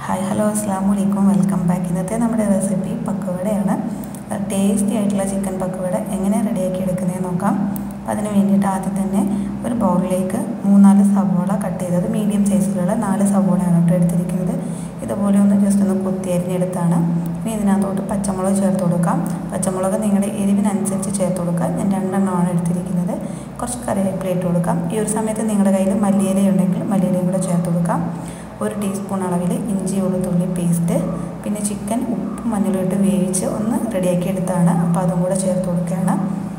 hi hello അസ്സാം വലൈക്കും welcome back ഇന്നത്തെ നമ്മുടെ റെസിപ്പി പക്കവടയാണ് ടേസ്റ്റി ആയിട്ടുള്ള ചിക്കൻ പക്കവട എങ്ങനെ റെഡിയാക്കി എടുക്കുന്നതെന്ന് നോക്കാം അപ്പോൾ അതിന് വേണ്ടിയിട്ട് ആദ്യം തന്നെ ഒരു ബൗളിലേക്ക് മൂന്നാല് സവോള കട്ട് ചെയ്തത് മീഡിയം സൈസിലുള്ള നാല് സവോളയാണ് കേട്ടോ എടുത്തിരിക്കുന്നത് ഇതുപോലെ ഒന്ന് ജസ്റ്റ് ഒന്ന് കുത്തി അരിഞ്ഞെടുത്താണ് ഇനി ഇതിനകത്തോട്ട് പച്ചമുളക് ചേർത്ത് കൊടുക്കാം പച്ചമുളക് നിങ്ങളുടെ എരിവിനനുസരിച്ച് ചേർത്ത് കൊടുക്കാം ഞാൻ രണ്ടെണ്ണമാണ് എടുത്തിരിക്കുന്നത് കുറച്ച് കറിവേപ്പില ഇട്ട് കൊടുക്കാം ഈ ഒരു സമയത്ത് നിങ്ങളുടെ കയ്യിൽ മല്ലിയില ഉണ്ടെങ്കിൽ മല്ലിയിലയും കൂടെ ചേർത്ത് കൊടുക്കാം ഒരു ടീസ്പൂൺ അളവിൽ ഇഞ്ചി വെളുത്തുള്ളി പേസ്റ്റ് പിന്നെ ചിക്കൻ ഉപ്പും മഞ്ഞളും ഇട്ട് വേവിച്ച് ഒന്ന് റെഡിയാക്കി എടുത്താണ് അപ്പോൾ അതും കൂടെ ചേർത്ത് കൊടുക്കുകയാണ്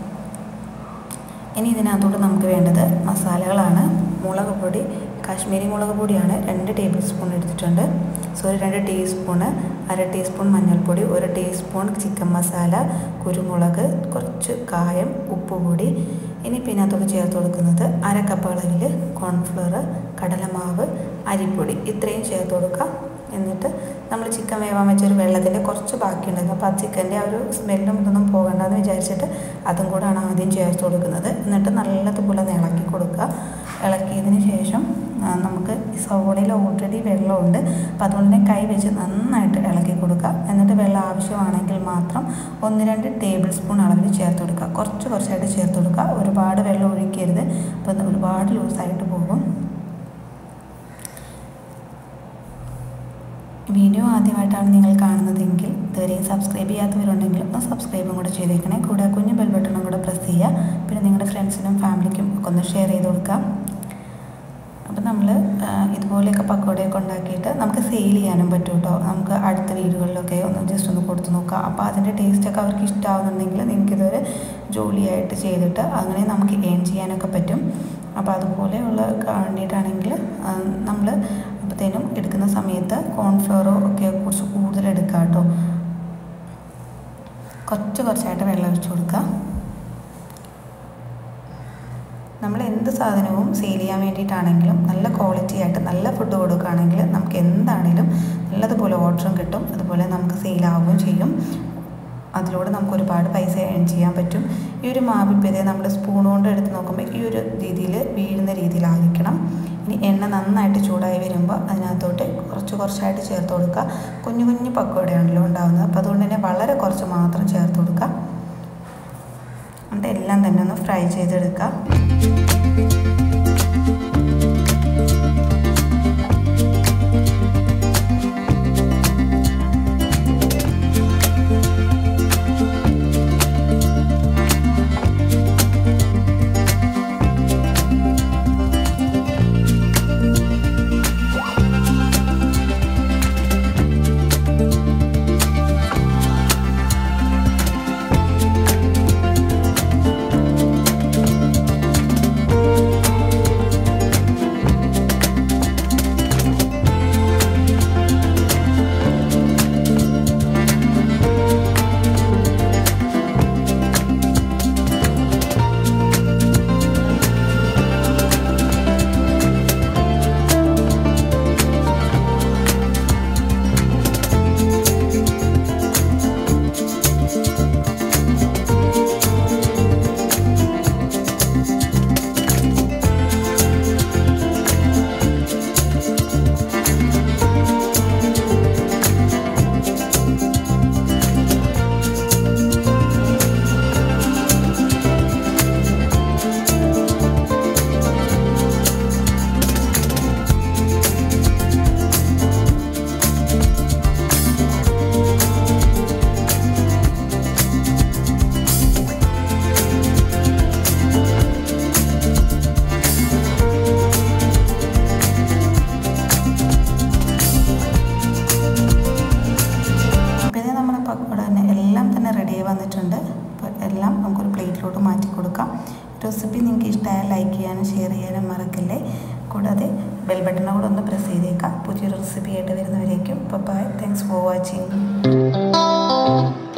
ഇനി ഇതിനകത്തോട്ട് നമുക്ക് വേണ്ടത് മസാലകളാണ് മുളക് പൊടി കാശ്മീരി മുളക് പൊടിയാണ് രണ്ട് ടേബിൾ സ്പൂൺ എടുത്തിട്ടുണ്ട് സോറി രണ്ട് ടീസ്പൂണ് അര ടീസ്പൂൺ മഞ്ഞൾപ്പൊടി ഒരു ടീസ്പൂൺ ചിക്കൻ മസാല കുരുമുളക് കുറച്ച് കായം ഉപ്പുപൊടി ഇനി ഇതിനകത്തോട്ട് ചേർത്ത് കൊടുക്കുന്നത് അര കപ്പ് അളവിൽ കോൺഫ്ലവർ കടലമാവ് അരിപ്പൊടി ഇത്രയും ചേർത്ത് കൊടുക്കാം എന്നിട്ട് നമ്മൾ ചിക്കൻ വേവാൻ വെച്ചൊരു വെള്ളത്തിൻ്റെ കുറച്ച് ബാക്കിയുണ്ടായിരുന്നു അപ്പോൾ ആ ചിക്കൻ്റെ ആ ഒരു സ്മെല്ലും ഇതൊന്നും പോകണ്ടെന്ന് വിചാരിച്ചിട്ട് അതും കൂടാണ് ആദ്യം ചേർത്ത് കൊടുക്കുന്നത് എന്നിട്ട് നല്ലതുപോലെ ഒന്ന് ഇളക്കി കൊടുക്കുക ഇളക്കിയതിന് ശേഷം നമുക്ക് ഈ സവോളയിൽ ഓൾറെഡി വെള്ളമുണ്ട് അപ്പോൾ അതുകൊണ്ട് തന്നെ കൈ വെച്ച് നന്നായിട്ട് ഇളക്കി കൊടുക്കുക എന്നിട്ട് വെള്ളം ആവശ്യമാണെങ്കിൽ മാത്രം ഒന്ന് രണ്ട് ടേബിൾ സ്പൂൺ അളവിൽ ചേർത്ത് കൊടുക്കുക കുറച്ച് കുറച്ചായിട്ട് ചേർത്ത് കൊടുക്കുക ഒരുപാട് വെള്ളം ഒഴിക്കരുത് അപ്പോൾ ഒരുപാട് ലൂസായിട്ട് പോകും വീഡിയോ ആദ്യമായിട്ടാണ് നിങ്ങൾ കാണുന്നതെങ്കിൽ ഇതുവരെയും സബ്സ്ക്രൈബ് ചെയ്യാത്തവരുണ്ടെങ്കിൽ ഒന്ന് സബ്സ്ക്രൈബും കൂടെ ചെയ്തേക്കണേ കൂടെ കുഞ്ഞു ബെൽ ബട്ടണും കൂടെ പ്രസ് ചെയ്യുക പിന്നെ നിങ്ങളുടെ ഫ്രണ്ട്സിനും ഫാമിലിക്കും ഒക്കെ ഒന്ന് ഷെയർ ചെയ്ത് കൊടുക്കാം അപ്പം നമ്മൾ ഇതുപോലെയൊക്കെ പക്കോടയൊക്കെ ഉണ്ടാക്കിയിട്ട് നമുക്ക് സെയിൽ ചെയ്യാനും പറ്റും കേട്ടോ നമുക്ക് അടുത്ത വീടുകളിലൊക്കെ ഒന്ന് ജസ്റ്റ് ഒന്ന് കൊടുത്ത് നോക്കാം അപ്പോൾ അതിൻ്റെ ടേസ്റ്റൊക്കെ അവർക്ക് ഇഷ്ടമാവുന്നുണ്ടെങ്കിൽ നിങ്ങൾക്കിതൊരു ജോലിയായിട്ട് ചെയ്തിട്ട് അങ്ങനെ നമുക്ക് ഏൺ ചെയ്യാനൊക്കെ പറ്റും അപ്പോൾ അതുപോലെയുള്ള വേണ്ടിയിട്ടാണെങ്കിൽ നമ്മൾ അപ്പോഴത്തേനും എടുക്കുന്ന സമയത്ത് കോൺഫ്ലവറോ ഒക്കെ കുറച്ച് കൂടുതൽ എടുക്കുക കേട്ടോ കുറച്ച് കുറച്ചായിട്ട് വെള്ളം ഒഴിച്ച് കൊടുക്കുക നമ്മൾ എന്ത് സാധനവും സെയിൽ ചെയ്യാൻ വേണ്ടിയിട്ടാണെങ്കിലും നല്ല ക്വാളിറ്റി ആയിട്ട് നല്ല ഫുഡ് കൊടുക്കുകയാണെങ്കിൽ നമുക്ക് എന്താണെങ്കിലും നല്ലതുപോലെ ഓർഡറും കിട്ടും അതുപോലെ നമുക്ക് സെയിലാവുകയും ചെയ്യും അതിലൂടെ നമുക്ക് ഒരുപാട് പൈസ ഏൺ ചെയ്യാൻ പറ്റും ഈ ഒരു മാവിപ്പതേ നമ്മൾ സ്പൂൺ കൊണ്ട് എടുത്ത് നോക്കുമ്പോൾ ഈ ഒരു രീതിയിൽ വീഴുന്ന രീതിയിലായിരിക്കണം ഇനി എണ്ണ നന്നായിട്ട് ചൂടായി വരുമ്പോൾ അതിനകത്തോട്ട് കുറച്ച് കുറച്ചായിട്ട് ചേർത്ത് കൊടുക്കുക കുഞ്ഞു കുഞ്ഞു പക്കോടയാണല്ലോ ഉണ്ടാകുന്നത് അപ്പോൾ അതുകൊണ്ട് തന്നെ വളരെ കുറച്ച് മാത്രം ചേർത്ത് കൊടുക്കുക എന്നിട്ട് എല്ലാം തന്നെ ഒന്ന് ഫ്രൈ ചെയ്തെടുക്കുക പക്കോട തന്നെ എല്ലാം തന്നെ റെഡിയായി വന്നിട്ടുണ്ട് അപ്പോൾ എല്ലാം നമുക്കൊരു പ്ലേറ്റിലോട്ട് മാറ്റി കൊടുക്കാം റെസിപ്പി നിങ്ങൾക്ക് ഇഷ്ടമായാൽ ലൈക്ക് ചെയ്യാനും ഷെയർ ചെയ്യാനും മറക്കല്ലേ കൂടാതെ ബെൽ ബട്ടണും കൂടെ ഒന്ന് പ്രസ് ചെയ്തേക്കാം പുതിയൊരു റെസിപ്പി ആയിട്ട് വരുന്നവരേക്കും ബൈ താങ്ക്സ് ഫോർ വാച്ചിങ്